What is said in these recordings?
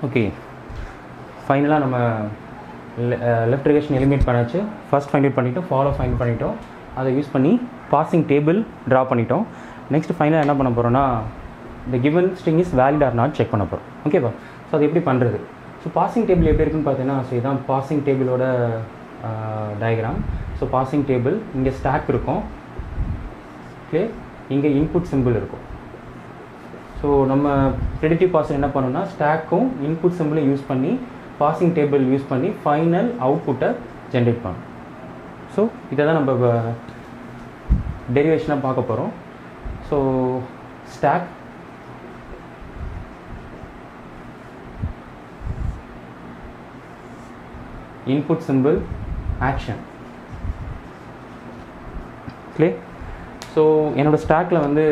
okay ஃபைனலாக நம்ம left recursion eliminate பண்ணாச்சு ஃபர்ஸ்ட் ஃபைண்ட் அவுட் பண்ணிட்டோம் ஃபாலோ ஃபைண்ட் பண்ணிட்டோம் அதை யூஸ் பண்ணி பாசிங் டேபிள் ட்ரா பண்ணிட்டோம் நெக்ஸ்ட் ஃபைனலாக என்ன பண்ண போகிறோம்னா இந்த given string is valid or not check பண்ண போகிறோம் ஓகேவா ஸோ அது எப்படி பண்ணுறது ஸோ பாசிங் டேபிள் எப்படி இருக்குன்னு பார்த்தீங்கன்னா ஸோ இதான் பாசிங் டேபிளோட டயக்ராம் ஸோ பாசிங் டேபிள் இங்கே ஸ்டாக் இருக்கும் ஓகே இங்கே இன்புட் சிம்பிள் இருக்கும் ஸோ நம்ம ப்ரெடிக்டிவ் பாஸ் என்ன பண்ணோம்னா ஸ்டாக்கும் இன்புட் சிம்பிளை யூஸ் பண்ணி பாசிங் டேபிள் யூஸ் பண்ணி ஃபைனல் அவுட்புட்டை ஜென்ரேட் பண்ணோம் ஸோ இதை தான் நம்ம டெரிவேஷனாக பார்க்க போகிறோம் so stack input symbol action okay so என்னோட ஸ்டாக்கில் வந்து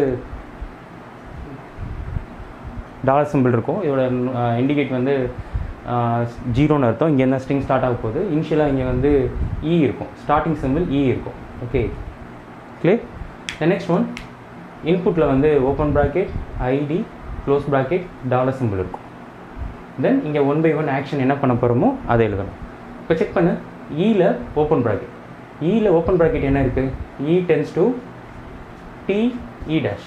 டாலர் சிம்பிள் இருக்கும் இதோட இண்டிகேட் வந்து ஜீரோன்னு அர்த்தம் இங்கே என்ன ஸ்ட்ரிங் ஸ்டார்ட் ஆக போகுது இனிஷியலாக இங்கே வந்து இ இருக்கும் ஸ்டார்டிங் சிம்பிள் இ இருக்கும் okay clear the next one இன்புட்டில் வந்து open bracket ID close bracket dollar symbol இருக்கும் தென் இங்கே ஒன் பை ஒன் ஆக்ஷன் என்ன பண்ண போகிறோமோ அதை எழுதணும் இப்போ செக் பண்ணு இயில் ஓப்பன் ப்ராக்கெட் இயில் ஓப்பன் ப்ராக்கெட் என்ன இருக்குது E tends to T E dash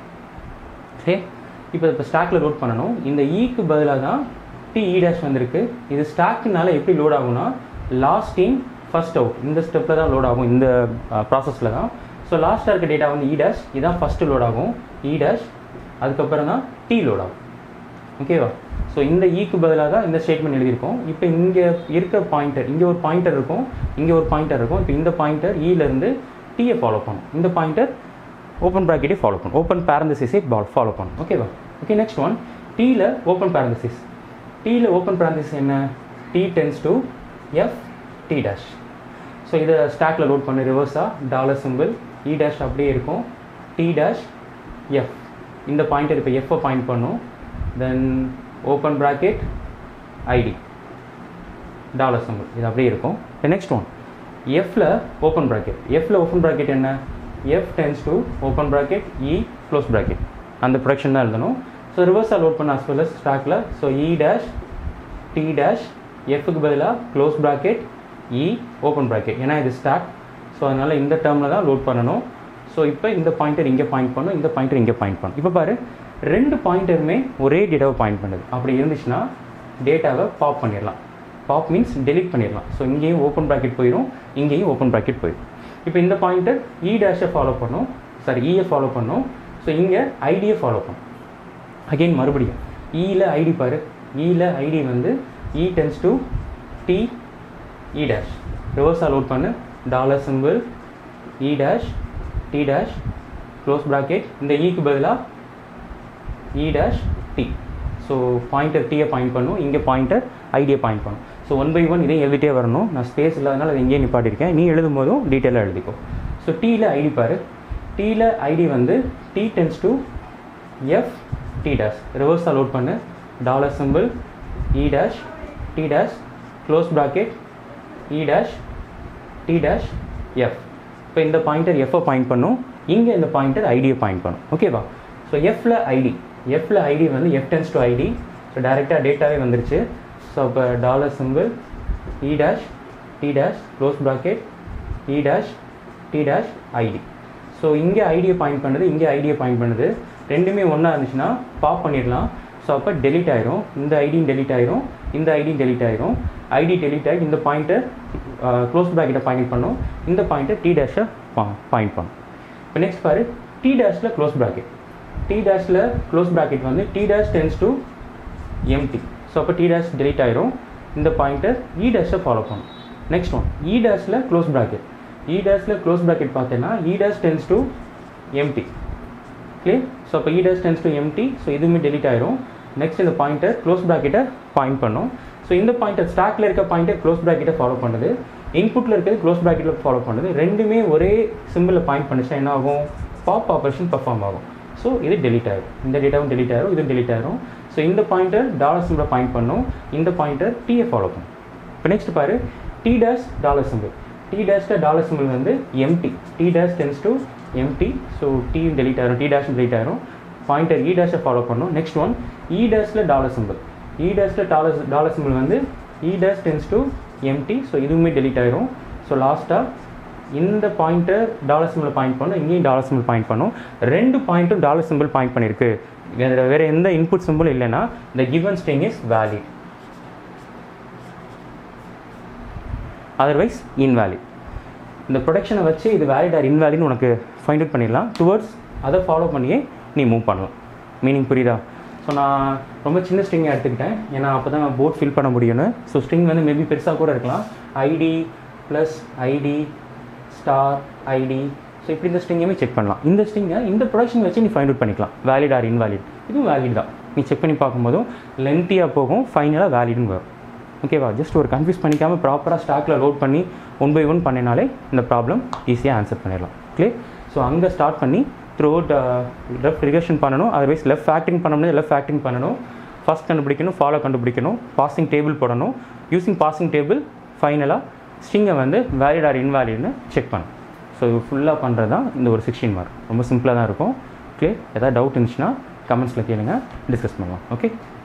okay இப்போ இப்போ ஸ்டாக்கில் லோட் பண்ணணும் இந்த ஈக்கு பதிலாக தான் டி இ டேஷ் வந்திருக்கு இது ஸ்டாக்குனால எப்படி லோட் ஆகும்னா லாஸ்ட் இன் ஃபர்ஸ்ட் அவுட் இந்த ஸ்டெப்பில் தான் லோட் ஆகும் இந்த ப்ராசஸில் தான் ஸோ லாஸ்ட்டாக இருக்க டேட்டா வந்து இ டேஷ் இதான் ஃபஸ்ட்டு லோட் ஆகும் இ டேஷ் அதுக்கப்புறம் தான் டி லோட் ஆகும் ஓகேவா ஸோ இந்த ஈக்கு பதிலாக தான் இந்த ஸ்டேட்மெண்ட் எழுதியிருக்கோம் இப்போ இங்கே இருக்க பாயிண்டர் இங்கே ஒரு பாயிண்டர் இருக்கும் இங்கே ஒரு பாயிண்டர் இருக்கும் இப்போ இந்த பாயிண்டர் இலேருந்து டீயை ஃபாலோ பண்ணும் இந்த பாயிண்டர் ஓப்பன் ப்ராக்கெட்டே ஃபாலோ பண்ணும் ஓப்பன் பேரந்தசிஸே ஃபாலோ பண்ணும் ஓகேவா ஓகே நெக்ஸ்ட் ஒன் டீயில் ஓப்பன் பேரந்தசிஸ் டீயில் ஓப்பன் பேரந்தசிஸ் என்ன T tends to F T dash so இதை ஸ்டாக்கில் லோட் பண்ணு ரிவர்ஸாக டாலர் சிம்பிள் இ டேஷ் அப்படியே இருக்கும் டி டேஷ் எஃப் இந்த பாயிண்டர் இப்போ எஃப்பை பாயிண்ட் பண்ணும் then open bracket ID dollar symbol இது அப்படியே இருக்கும் நெக்ஸ்ட் ஒன் எஃப்ல ஓப்பன் ப்ராக்கெட் எஃப்ல ஓப்பன் ப்ராக்கெட் என்ன F tends to open bracket E close bracket அந்த ப்ரொடக்ஷன் தான் எழுதணும் ஸோ ரிவர்ஸாக லோட் பண்ண அஸ் வெல் ஸ்டாக்கில் so E dash T dash எஃப்க்கு பதிலாக close bracket E open bracket ஏன்னா இது ஸ்டாக் ஸோ அதனால் இந்த டேர்மில் தான் லோட் பண்ணணும் ஸோ இப்போ இந்த பாயிண்டர் இங்கே பாயிண்ட் பண்ணும் இந்த பாயிண்டர் இங்கே பாயிண்ட் பண்ணும் இப்போ பாரு ரெண்டு பாயிண்டருமே ஒரே டேட்டாவை பாயிண்ட் பண்ணுது அப்படி இருந்துச்சுன்னா டேட்டாவை பாப் பண்ணிடலாம் பாப் மீன்ஸ் டெலிட் பண்ணிடலாம் ஸோ இங்கேயும் ஓப்பன் ப்ராக்கெட் போயிடும் இங்கேயும் ஓப்பன் ப்ராக்கெட் போயிடும் இப்போ இந்த பாயிண்டர் இ டேஷை ஃபாலோ பண்ணும் சாரி இயை ஃபாலோ பண்ணும் ஸோ இங்கே ஐடியை ஃபாலோ பண்ணும் அகெயின் மறுபடியும் இயில் ஐடி பாரு இயில் ஐடி வந்து E tends to T E dash ரிவர்ஸாக லோட் பண்ணு dollar symbol E dash T dash close bracket இந்த ஈக்கு பதிலாக E dash T so pointer டீயை பாயிண்ட் பண்ணும் இங்கே பாயிண்டர் ஐடியை பாயிண்ட் பண்ணும் ஸோ ஒன் பை ஒன் இதையும் எழுதிட்டே வரணும் நான் ஸ்பேஸ் இல்லாதனால அதை இங்கேயே நிப்பாட்டிருக்கேன் நீ எழுதும் போதும் டீட்டெயிலாக எழுதிக்கோ ஸோ டீயில் ஐடி பாரு டீயில் ஐடி வந்து T tends to F T dash ரிவர்ஸாக லோட் பண்ணு dollar symbol E dash T dash close bracket E dash T dash F இப்போ இந்த பாயிண்டர் எஃப்பை பாயிண்ட் பண்ணும் இங்கே இந்த பாயிண்டர் ஐடியை பாயிண்ட் பண்ணும் ஓகேவா ஸோ எஃப்ல ஐடி எஃப்ல ஐடி வந்து F tends to ID so டேரெக்டாக டேட்டாவே வந்துருச்சு ஸோ இப்போ dollar symbol E dash T dash close bracket E dash T dash ID so இங்கே ஐடியை பாயிண்ட் பண்ணுது இங்கே ஐடியை பாயிண்ட் பண்ணுது ரெண்டுமே ஒன்றா இருந்துச்சுன்னா பாப் பண்ணிடலாம் ஸோ அப்போ டெலிட் ஆயிரும் இந்த ஐடியும் டெலிட் ஆயிரும் இந்த ஐடியும் டெலிட் ஆயிரும் ஐடி டெலிட் ஆகி இந்த பாயிண்ட்டை க்ளோஸ் ப்ராக்கெட்டை பாயிண்ட் பண்ணும் இந்த பாயிண்ட்டை டி டேஷை பாயிண்ட் பண்ணும் இப்போ நெக்ஸ்ட் பாரு டி டேஷில் க்ளோஸ் ப்ராக்கெட் டி டேஷில் க்ளோஸ் ப்ராக்கெட் வந்து T dash tends to empty so அப்போ டி டேஷ் டெலிட் ஆயிரும் இந்த பாயிண்ட்டை இ டேஷை ஃபாலோ பண்ணும் நெக்ஸ்ட் ஒன் இ டேஷில் க்ளோஸ் ப்ராக்கெட் இ டேஷில் க்ளோஸ் ப்ராக்கெட் பார்த்தீங்கன்னா E dash tends to empty clear so அப்போ E dash tends to empty so இதுவுமே டெலிட் ஆயிரும் நெக்ஸ்ட் இந்த பாயிண்டர் க்ளோஸ் ப்ராக்கெட்டை பாயிண்ட் பண்ணும் ஸோ இந்த பாயிண்டர் ஸ்டாக்ல இருக்க பாயிண்டர் க்ளோஸ் ப்ராக்கெட்டை ஃபாலோ பண்ணுது இன்புட்டில் இருக்கிறது க்ளோஸ் ப்ராக்கெட்டில் ஃபாலோ பண்ணுது ரெண்டுமே ஒரே சிம்பிளில் பாயிண்ட் பண்ணிச்சா என்ன ஆகும் பாப் ஆப்ரேஷன் பர்ஃபார்ம் ஆகும் ஸோ இது டெலிட் ஆயிரும் இந்த டேட்டாவும் டெலிட் ஆயிரும் இதுவும் டெலிட் ஆயிரும் ஸோ இந்த பாயிண்டர் டாலர் சிம்பிளை பாயிண்ட் பண்ணும் இந்த பாயிண்டர் டீயை ஃபாலோ பண்ணும் இப்போ நெக்ஸ்ட் பாரு T dash dollar symbol T டேஷ்ல டாலர் சிம்பிள் வந்து empty T dash tends to empty so T delete ஆயிரும் டி டேஷ் டெலிட் ஆயிரும் பாயிண்டர் இ டேஷை ஃபாலோ பண்ணும் நெக்ஸ்ட் ஒன் இ டேஷில் டாலர் சிம்பிள் இ டேஷில் டாலர் டாலர் சிம்பிள் வந்து E dash tends to empty so இதுவுமே delete ஆயிரும் so லாஸ்ட்டாக இந்த பாயிண்ட்டை டாலர் சிம்பிள் பாயிண்ட் பண்ணும் இங்கேயும் டாலர் சிம்பிள் பாயிண்ட் பண்ணும் ரெண்டு பாயிண்ட்டும் டாலர் சிம்பிள் பாயிண்ட் பண்ணியிருக்கு வேறு வேறு எந்த இன்புட் சிம்பிள் இல்லைன்னா இந்த given string is valid otherwise invalid இந்த ப்ரொடக்ஷனை வச்சு இது வேலிட் ஆர் இன்வேலிட்னு உனக்கு ஃபைண்ட் அவுட் பண்ணிடலாம் டுவர்ட்ஸ் அதை ஃபாலோ பண்ணியே நீ மூவ் பண்ணலாம் மீனிங் புரியுதா ஸோ நான் ரொம்ப சின்ன ஸ்ட்ரிங்கை எடுத்துக்கிட்டேன் ஏன்னா அப்போ தான் போர்ட் ஃபில் பண்ண முடியும்னு ஸோ ஸ்ட்ரிங் வந்து மேபி பெருசாக கூட இருக்கலாம் ID plus ID star ID so இப்படி இந்த ஸ்ட்ரிங்கையுமே செக் பண்ணலாம் இந்த ஸ்ட்ரிங்கை இந்த ப்ரொடக்ஷன் வச்சு நீ ஃபைண்ட் அவுட் பண்ணிக்கலாம் வேலிட் ஆர் இன்வேலிட் இதுவும் வேலிட் தான் நீ செக் பண்ணி பார்க்கும்போதும் லென்த்தியாக போகும் ஃபைனலாக வேலிட்னு வரும் ஓகேவா ஜஸ்ட் ஒரு கன்ஃபியூஸ் பண்ணிக்காமல் ப்ராப்பராக ஸ்டாக்கில் லோட் பண்ணி ஒன் பை ஒன் பண்ணினாலே இந்த ப்ராப்ளம் ஈஸியாக ஆன்சர் பண்ணிடலாம் கிளியர் ஸோ அங்கே ஸ்டார்ட் பண்ணி த்ரூ அவுட் லெஃப்ட் ரிகர்ஷன் பண்ணணும் அதர்வைஸ் லெஃப்ட் ஃபேக்டிங் பண்ணணும் லெஃப்ட் ஃபேக்டிங் பண்ணணும் ஃபஸ்ட் கண்டுபிடிக்கணும் ஃபாலோ கண்டுபிடிக்கணும் பாசிங் டேபிள் போடணும் யூஸிங் பாசிங் டேபிள் ஃபைனலாக ஸ்ட்ரிங்கை வந்து வேலிட் ஆர் இன்வேலிட்னு செக் பண்ணணும் ஸோ இது ஃபுல்லாக பண்ணுறது தான் இந்த ஒரு சிக்ஸ்டீன் மார்க் ரொம்ப சிம்பிளாக தான் இருக்கும் கிளியர் ஏதாவது டவுட் இருந்துச்சுன்னா கமெண்ட்ஸில் கேளுங்க டிஸ்கஸ் பண்ணலாம் ஓகே